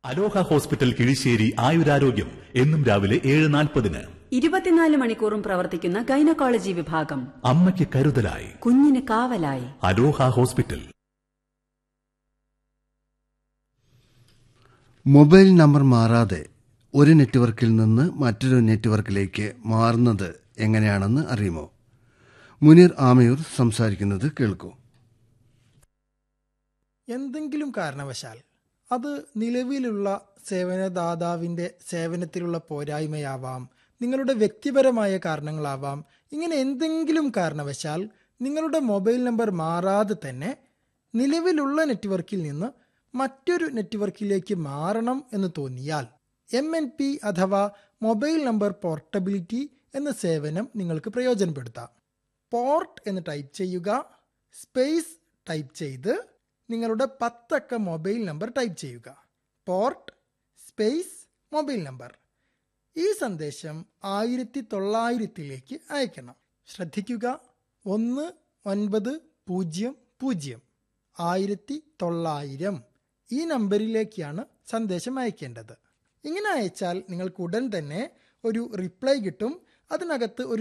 അലോഹ hospital Kizhissery ആയുരാരോഗ്യം എന്നും രാവിലെ ഏഴ് നാൽപ്പതിന് ഇരുപത്തിനാല് മണിക്കൂറും പ്രവർത്തിക്കുന്ന ഗൈനക്കോളജി വിഭാഗം അമ്മയ്ക്ക് കരുതലായി കുഞ്ഞിന് കാവലായി അലോഹ ഹോസ്പിറ്റൽ മൊബൈൽ നമ്പർ മാറാതെ ഒരു നെറ്റ്വർക്കിൽ നിന്ന് മറ്റൊരു നെറ്റ്വർക്കിലേക്ക് മാറുന്നത് എങ്ങനെയാണെന്ന് അറിയുമോ മുനീർ ആമയൂർ സംസാരിക്കുന്നത് കേൾക്കൂ എന്തെങ്കിലും കാരണവശാൽ അത് നിലവിലുള്ള സേവനദാതാവിൻ്റെ സേവനത്തിലുള്ള പോരായ്മയാവാം നിങ്ങളുടെ വ്യക്തിപരമായ കാരണങ്ങളാവാം ഇങ്ങനെ എന്തെങ്കിലും കാരണവശാൽ നിങ്ങളുടെ മൊബൈൽ നമ്പർ മാറാതെ തന്നെ നിലവിലുള്ള നെറ്റ്വർക്കിൽ നിന്ന് മറ്റൊരു നെറ്റ്വർക്കിലേക്ക് മാറണം എന്ന് തോന്നിയാൽ എം എൻ പി അഥവാ മൊബൈൽ നമ്പർ പോർട്ടബിലിറ്റി എന്ന സേവനം നിങ്ങൾക്ക് പ്രയോജനപ്പെടുത്താം പോർട്ട് എന്ന് ടൈപ്പ് ചെയ്യുക സ്പേസ് ടൈപ്പ് ചെയ്ത് നിങ്ങളുടെ പത്തക്ക മൊബൈൽ നമ്പർ ടൈപ്പ് ചെയ്യുക പോർട്ട് സ്പേസ് മൊബൈൽ നമ്പർ ഈ സന്ദേശം ആയിരത്തി തൊള്ളായിരത്തിലേക്ക് അയക്കണം ശ്രദ്ധിക്കുക ഒന്ന് ഒൻപത് പൂജ്യം പൂജ്യം ആയിരത്തി തൊള്ളായിരം ഈ നമ്പറിലേക്കാണ് സന്ദേശം അയക്കേണ്ടത് ഇങ്ങനെ അയച്ചാൽ നിങ്ങൾക്ക് ഉടൻ തന്നെ ഒരു റിപ്ലൈ കിട്ടും അതിനകത്ത് ഒരു